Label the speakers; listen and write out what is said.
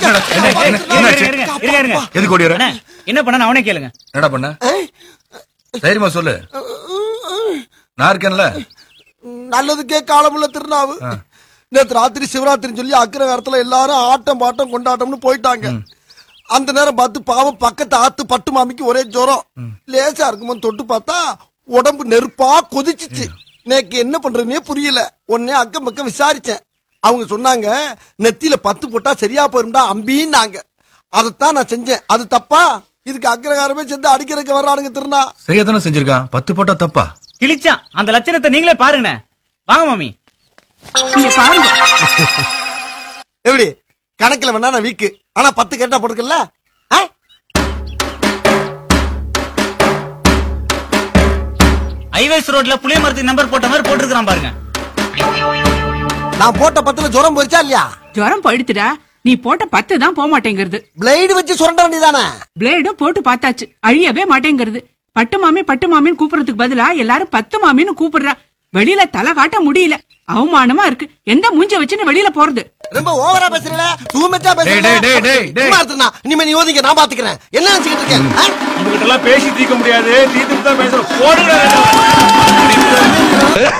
Speaker 1: என்னடா என்ன என்ன-
Speaker 2: இருங்க,
Speaker 1: என்னாச்சு
Speaker 2: இருங்க, இருங்க, இருங்க.
Speaker 1: எதுக்கு ஓடிற
Speaker 2: அண்ணே, என்ன பண்ண அவனே கேளுங்க
Speaker 1: என்னடா பண்ண தைரியமா சொல்லு நான் இருக்கேன்ல
Speaker 3: நல்லதுக்கே காலமுள்ள திருநாவு நேத்து ராத்திரி சிவராத்திரின்னு சொல்லி அக்கிரகாரத்துல எல்லாரும் ஆட்டம் பாட்டம் கொண்டாட்டம்னு போயிட்டாங்க அந்த நேரம் பார்த்து பாவம் பக்கத்து ஆத்து பட்டு மாமிக்கு ஒரே ஜுரம் லேசா இருக்குமோ தொட்டு பார்த்தா உடம்பு நெருப்பா கொதிச்சிச்சு நேக்கு என்ன பண்றதுனே புரியல உடனே அக்கம் பக்கம் விசாரிச்சேன் அவங்க சொன்னாங்க நெத்தியில பத்து போட்டா சரியா போயிருந்தா அம்பின்னாங்க அதைத்தான் நான் செஞ்சேன் அது தப்பா இதுக்கு அக்கிரகாரமே சேர்ந்து அடிக்கிறதுக்கு வர்றானுங்க திருநா
Speaker 1: செய்யத்தானே செஞ்சிருக்கான் பத்து போட்டா தப்பா
Speaker 2: கிழிச்சான் அந்த லட்சணத்தை நீங்களே பாருங்கண்ணே வாங்க மாமி
Speaker 4: இங்க பாருங்க
Speaker 3: எப்படி கணக்குல வேணா நான் வீக்கு ஆனா பத்து கேட்டா போட்டுக்கல
Speaker 2: ஹைவேஸ் ரோட்ல புளிய மரத்துக்கு நம்பர் போட்ட மாதிரி போட்டிருக்கான் பாருங்க
Speaker 3: நான் போட்ட பத்துல ஜுரம் போயிருச்சா இல்லையா
Speaker 4: ஜுரம் போயிடுத்துடா நீ போட்ட பத்து தான் போக மாட்டேங்கிறது
Speaker 3: பிளேடு வச்சு சுரண்ட வேண்டியதானே
Speaker 4: பிளேடும் போட்டு பார்த்தாச்சு அழியவே மாட்டேங்கிறது பட்டு மாமி பட்டு மாமின்னு கூப்பிடுறதுக்கு பதிலா எல்லாரும் பத்து மாமின்னு கூப்பிடுறா வெளியில தலை காட்ட முடியல அவமானமா இருக்கு எந்த மூஞ்ச வச்சுன்னு வெளியில போறது
Speaker 3: ரொம்ப ஓவரா பேசுறீல தூமெச்சா
Speaker 1: டேய், டேய், டேய், டேய், டேய்.
Speaker 3: பேசுறேன் இனிமே நீ ஓதிங்க நான் பாத்துக்கிறேன் என்ன நினைச்சுக்கிட்டு இருக்கேன் ஆ?
Speaker 5: உங்ககிட்ட எல்லாம் பேசி தீர்க்க முடியாது தீர்த்துட்டு தான் பேசுறோம் போடுங்க